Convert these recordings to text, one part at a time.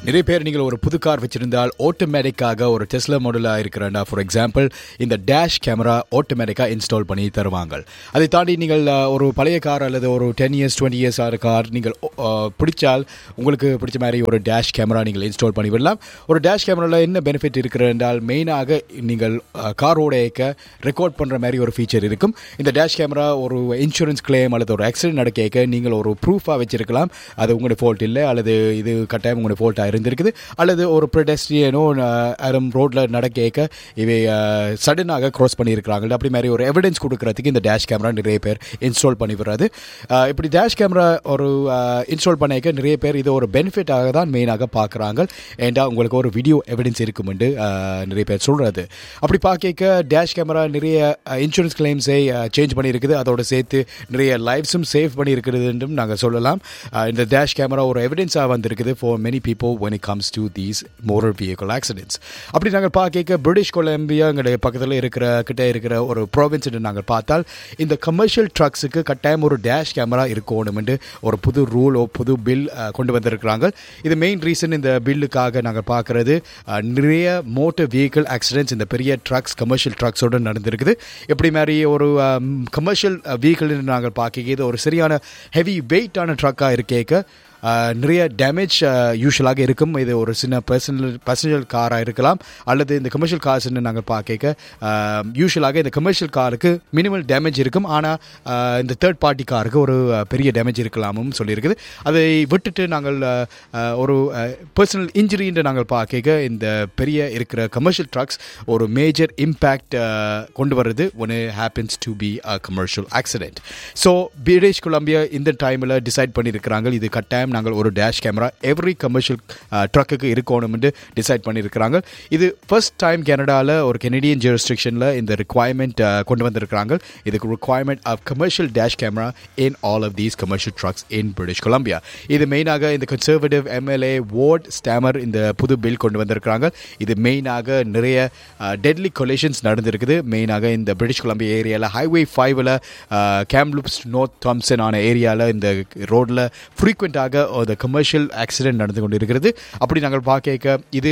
நிறைய பேர் நீங்கள் ஒரு புது கார் வச்சிருந்தால் ஆட்டோமேட்டிக்காக ஒரு டெஸ்லா மாடலாக இருக்கிறண்டா ஃபார் எக்ஸாம்பிள் இந்த டேஷ் கேமரா ஆட்டோமேட்டிக்காக இன்ஸ்டால் பண்ணி தருவாங்க அதை தாண்டி நீங்கள் அஹ், ஒரு பழைய கார் அல்லது ஒரு டென் இயர்ஸ் டுவெண்ட்டி இயர்ஸ் ஆகிற கார் நீங்கள் அஹ், பிடிச்சால் உங்களுக்கு பிடிச்ச மாதிரி ஒரு டேஷ் கேமரா நீங்கள் இன்ஸ்டால் பண்ணி விடலாம் ஒரு டேஷ் கேமராவில் என்ன பெனிஃபிட் இருக்கிறது என்றால் மெயினாக நீங்கள் அஹ், காரோட இயக்க ரெக்கார்ட் பண்ணுற மாதிரி ஒரு ஃபீச்சர் இருக்கும் இந்த டேஷ் கேமரா ஒரு இன்சூரன்ஸ் கிளைம் அல்லது ஒரு ஆக்சிடென்ட் நடக்க நீங்கள் ஒரு ப்ரூஃபாக வச்சிருக்கலாம் அது உங்களுடைய ஃபால்ட் இல்லை அல்லது இது கட்டாயம் உங்களுடைய ஃபால்ட்டாக இருந்திருக்குது அல்லது ஒரு ப்ரெடஸ்ட்ரியனோ அரம் ரோட்டில் நடக்க இவை சடனாக க்ராஸ் பண்ணியிருக்கிறாங்க அப்படி மாதிரி ஒரு எவிடன்ஸ் கொடுக்கறதுக்கு இந்த டேஷ் கேமரா நிறைய பேர் இன்ஸ்டால் பண்ணி விடுறது அஹ், இப்படி டேஷ் கேமரா ஒரு இன்ஸ்டால் பண்ணிக்க நிறைய பேர் இது ஒரு பெனிஃபிட்டாக தான் மெயினாக பார்க்குறாங்க ஏண்டா உங்களுக்கு ஒரு வீடியோ எவிடன்ஸ் இருக்குமெண்டு அஹ், நிறைய பேர் சொல்கிறது அப்படி பார்க்க டேஷ் கேமரா நிறைய இன்சூரன்ஸ் கிளைம்ஸை சேஞ்ச் பண்ணியிருக்குது அதோட சேர்த்து நிறைய லைஃப்ஸும் சேவ் பண்ணியிருக்கிறது என்றும் நாங்கள் சொல்லலாம் அஹ், இந்த டேஷ் கேமரா ஒரு எவிடன்ஸாக வந்திருக்குது for many people when it comes to these motor vehicle accidents அப்படி நாங்கள் பார்க்க பிரிட்டிஷ் கொலம்பியாங்களுடைய பக்கத்தில் இருக்கிற கிட்ட இருக்கிற ஒரு ப்ராவின்ஸ் நாங்கள் பார்த்தால் இந்த கமர்ஷியல் ட்ரக்ஸுக்கு கட்டாயம் ஒரு டேஷ் கேமரா இருக்கணும்னு ஒரு புது ரூல் ஓ புது பில் கொண்டு வந்திருக்கிறாங்க இது மெயின் ரீசன் இந்த பில்லுக்காக நாங்கள் பார்க்கறது அஹ், நிறைய மோட்டர் வெஹிக்கிள் ஆக்சிடென்ட்ஸ் இந்த பெரிய ட்ரக்ஸ் கமர்ஷியல் ட்ரக்ஸோடு நடந்திருக்குது எப்படி மாதிரி ஒரு கமர்ஷியல் வெஹிக்கிள் நாங்கள் பார்க்க இது ஒரு சரியான ஹெவி வெயிட்டான ட்ரக்காக இருக்கேக்க ஆஹ் நிறைய டேமேஜ் யூஸ்வலாக இருக்கும் இது ஒரு சின்ன பர்சனல் பர்சனல் காராக இருக்கலாம் அல்லது இந்த கமர்ஷியல் கார்ஸ்ன்னு நாங்கள் பார்க்க யூஸ்வலாக இந்த கமர்ஷியல் காருக்கு மினிமல் டேமேஜ் இருக்கும் ஆனால் இந்த தேர்ட் பார்ட்டி காருக்கு ஒரு ஆஹ், பெரிய டேமேஜ் இருக்கலாமும் சொல்லியிருக்குது அதை விட்டுட்டு நாங்கள் ஆஹ், ஆஹ், ஒரு பர்சனல் இன்ஜுரின்னு நாங்கள் பார்க்க இந்த பெரிய இருக்கிற கமர்ஷியல் ட்ரக்ஸ் ஒரு மேஜர் இம்பேக்ட் கொண்டு வருது ஒன்று happens to be a commercial accident so British Columbia இந்த டைமில் டிசைட் பண்ணியிருக்கிறாங்க இது கட்டாயம் நாங்கள் ஒரு டேஷ் கேமரா எவ்ரி கமர்ஷியல் ட்ரக்குக்கு இருக்கணும்னு டிசைட் பண்ணியிருக்கிறாங்க இது ஃபர்ஸ்ட் டைம் கனடாவில் ஒரு கெனடியன் ஜூரிஸ்டிக்ஷனில் இந்த ரிக்வயர்மெண்ட் கொண்டு வந்திருக்கிறாங்க இதுக்கு requirement of commercial dash camera in all of these commercial trucks in British Columbia இது மெயினாக இந்த கன்சர்வேட்டிவ் எம்எல்ஏ வார்ட் ஸ்டாமர் இந்த புது பில் கொண்டு வந்திருக்கிறாங்க இது மெயினாக நிறைய டெட்லி கொலேஷன்ஸ் நடந்திருக்குது மெயினாக இந்த பிரிட்டிஷ் கொலம்பியா ஏரியாவில் ஹைவே ஃபைவ்ல கேம்லுப்ஸ் நோர்த் தாம்சன் ஆன ஏரியாவில் இந்த ரோடில் ஃப்ரீக்வெண்ட்டாக அந்த கமர்ஷியல் ஆக்சிடென்ட் நடந்து கொண்டு இருக்கிறது அப்படி நாங்கள் பார்க்க இது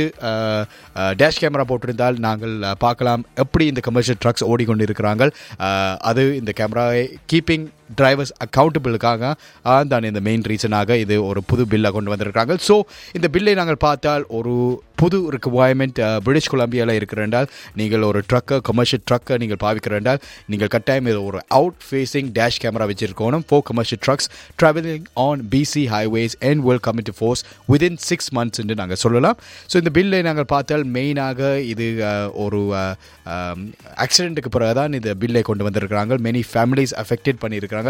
டேஷ் கேமரா போட்டிருந்தால் நாங்கள் அஹ், பார்க்கலாம் எப்படி இந்த கமர்ஷியல் ட்ரக்ஸ் ஓடிக்கொண்டு இருக்கிறாங்க அஹ், அது இந்த கேமராவை கீப்பிங் டிரைவர்ஸ் அக்கௌண்டபிளுக்காக தான் இந்த மெயின் ரீசனாக இது ஒரு புது பில்லை கொண்டு வந்திருக்காங்க ஸோ இந்த பில்லை நாங்கள் பார்த்தால் ஒரு புது ரிக்வயர்மெண்ட் பிரிட்டிஷ் கொலம்பியாவில் இருக்கிறால் நீங்கள் ஒரு ட்ரக்கை கமர்ஷியல் ட்ரக்கை நீங்கள் பாவிக்கிறண்டால் நீங்கள் கட்டாயம் இது ஒரு அவுட் ஃபேஸிங் டேஷ் கேமரா வச்சிருக்கணும் for commercial trucks traveling on BC highways and will come to force within six months என்று நாங்கள் சொல்லலாம் ஸோ இந்த பில்லை நாங்கள் பார்த்தால் மெயினாக இது அஹ், ஒரு ஆக்சிடென்ட்டுக்கு பிறகு தான் இந்த பில்லை கொண்டு வந்திருக்கிறாங்க மெனி ஃபேமிலிஸ் அஃபெக்டட் பண்ணியிருக்கிறாங்க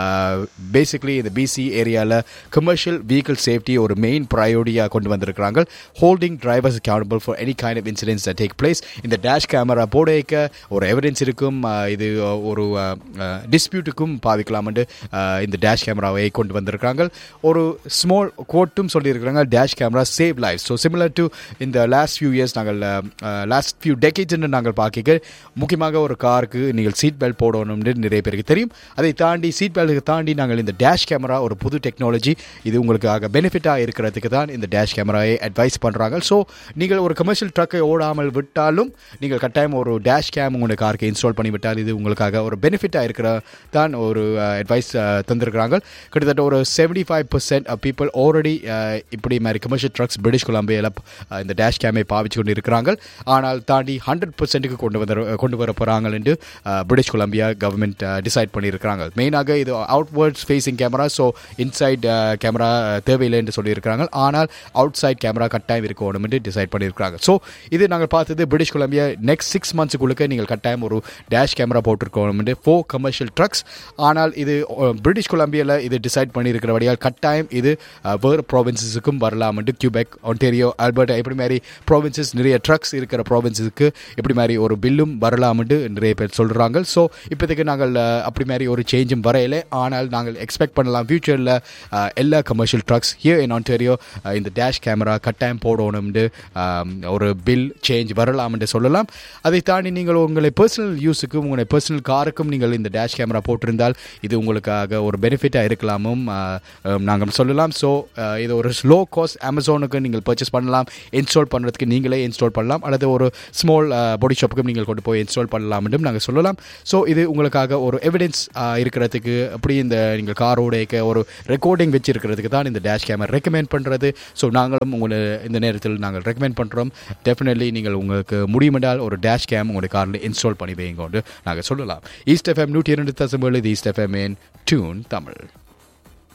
பேசிக்லி இந்த பிசி ஏரியாவில் கமர்ஷியல் வெஹிக்கிள் சேஃப்டி ஒரு மெயின் ப்ரையோரிட்டியாக கொண்டு வந்திருக்கிறாங்க holding drivers accountable for any kind of incidents take place இந்த டேஷ் கேமரா போட வைக்க ஒரு எவிடன்ஸ் இருக்கும் அஹ், இது ஒரு டிஸ்பியூட்டுக்கும் பாவிக்கலாம்னு அஹ், இந்த டேஷ் கேமராவை கொண்டு வந்திருக்கிறாங்க ஒரு ஸ்மால் கோட்டும் சொல்லியிருக்கிறாங்க dash camera save life so similar to இந்த லாஸ்ட் ஃபியூ இயர்ஸ் நாங்கள் லாஸ்ட் ஃபியூ டெக்கேட்ஸ்ன்னு நாங்கள் பார்க்க முக்கியமாக ஒரு காருக்கு நீங்கள் சீட் பெல்ட் போடணும்னு நிறைய பேருக்கு தெரியும் அதை தாண்டி சீட் பெல்ட்டுக்கு தாண்டி நாங்கள் இந்த டேஷ் கேமரா ஒரு புது டெக்னாலஜி இது உங்களுக்காக பெனிஃபிட்டாக இருக்கிறதுக்கு தான் இந்த டேஷ் கேமராவை அட்வைஸ் பண்ணுறாங்க ஸோ நீங்கள் ஒரு கமர்ஷியல் ட்ரக்கை ஓடாமல் விட்டாலும் நீங்கள் கட்டாயம் ஒரு டேஷ் கேம் உங்களுடைய காருக்கு இன்ஸ்டால் பண்ணி விட்டால் இது உங்களுக்காக ஒரு பெனிஃபிட்டாக இருக்கிற தான் ஒரு அட்வைஸ் தந்திருக்கிறாங்க கிட்டத்தட்ட ஒரு seventy five percent people already இப்படி மாதிரி கமர்ஷியல் ட்ரக்ஸ் பிரிட்டிஷ் கொலம்பியாவில் இந்த டேஷ் கேமை பாவிச்சு கொண்டு இருக்கிறாங்க ஆனால் தாண்டி ஹண்ட்ரட் பர்சன்ட்டுக்கு கொண்டு வர கொண்டு வர போகிறாங்க என்று பிரிட்டிஷ் கொலம்பியா கவர்மெண்ட் டிசைட் பண்ணியிருக்கிறாங்க மெயினாக இது outwards facing camera so inside camera தேவையில்லை என்று சொல்லியிருக்கிறாங்க ஆனால் அவுட் சைட் கேமரா கட்டாயம் இருக்கணும் என்று டிசைட் பண்ணியிருக்கிறாங்க ஸோ இது நாங்கள் பார்த்தது பிரிட்டிஷ் கொலம்பியா நெக்ஸ்ட் சிக்ஸ் மந்த்ஸுக்குள்ளுக்கு நீங்கள் கட்டாயம் ஒரு டேஷ் கேமரா போட்டிருக்கணும் என்று ஃபோர் கமர்ஷியல் ட்ரக்ஸ் ஆனால் இது அஹ், பிரிட்டிஷ் கொலம்பியாவில் இது டிசைட் பண்ணியிருக்கிறபடியால் கட்டாயம் இது அஹ், வேறு ப்ராவின்சஸுக்கும் வரலாம் என்று கியூபெக் ஒன்டேரியோ ஆல்பர்டா இப்படி மாதிரி ப்ராவின்சஸ் நிறைய ட்ரக்ஸ் இருக்கிற ப்ராவின்ஸுக்கு இப்படி மாதிரி ஒரு பில்லும் வரலாம்னு நிறைய பேர் சொல்கிறாங்க ஸோ இப்போதைக்கு நாங்கள் அஹ், அப்படி மாதிரி ஒரு சேஞ்ச் சேஞ்சும் வரையில ஆனால் நாங்கள் எக்ஸ்பெக்ட் பண்ணலாம் ஃபியூச்சரில் எல்லா commercial trucks here in Ontario இந்த டேஷ் கேமரா கட்டாயம் போடணும்னு ஆம், ஒரு பில் சேஞ்ச் வரலாம் என்று சொல்லலாம் அதை தாண்டி நீங்கள் உங்களை பர்சனல் யூஸுக்கும் உங்களுடைய பர்சனல் காருக்கும் நீங்கள் இந்த டேஷ் கேமரா போட்டிருந்தால் இது உங்களுக்காக ஒரு பெனிஃபிட்டாக இருக்கலாமும் ஆஹ், ஆம், நாங்கள் சொல்லலாம் ஸோ இது ஒரு ஸ்லோ காஸ்ட் அமேசானுக்கு நீங்கள் பர்ச்சேஸ் பண்ணலாம் இன்ஸ்டால் பண்ணுறதுக்கு நீங்களே இன்ஸ்டால் பண்ணலாம் அல்லது ஒரு ஸ்மால் பாடி ஷாப்புக்கும் நீங்கள் கொண்டு போய் இன்ஸ்டால் பண்ணலாம் என்றும் நாங்கள் சொல்லலாம் ஸோ இது உங்களுக்காக ஒரு எவிடன்ஸ் இருக்கிறதுக்கு அப்படி இந்த நீங்கள் காரோடைய ஒரு ரெக்கார்டிங் வச்சிருக்கிறதுக்கு தான் இந்த டேஷ் கேமரா ரெக்கமெண்ட் பண்ணுறது ஸோ நாங்களும் உங்களை இந்த நேரத்தில் நாங்கள் ரெக்கமெண்ட் பண்ணுறோம் டெஃபினெட்லி நீங்கள் உங்களுக்கு முடியுமென்றால் ஒரு டேஷ் கேம் உங்களுடைய காரில் இன்ஸ்டால் பண்ணி வைங்க நாங்கள் சொல்லலாம் ஈஸ்ட் எஃப்எம் நூற்றி இரண்டு தசம் ஏழு east FM in tune Tamil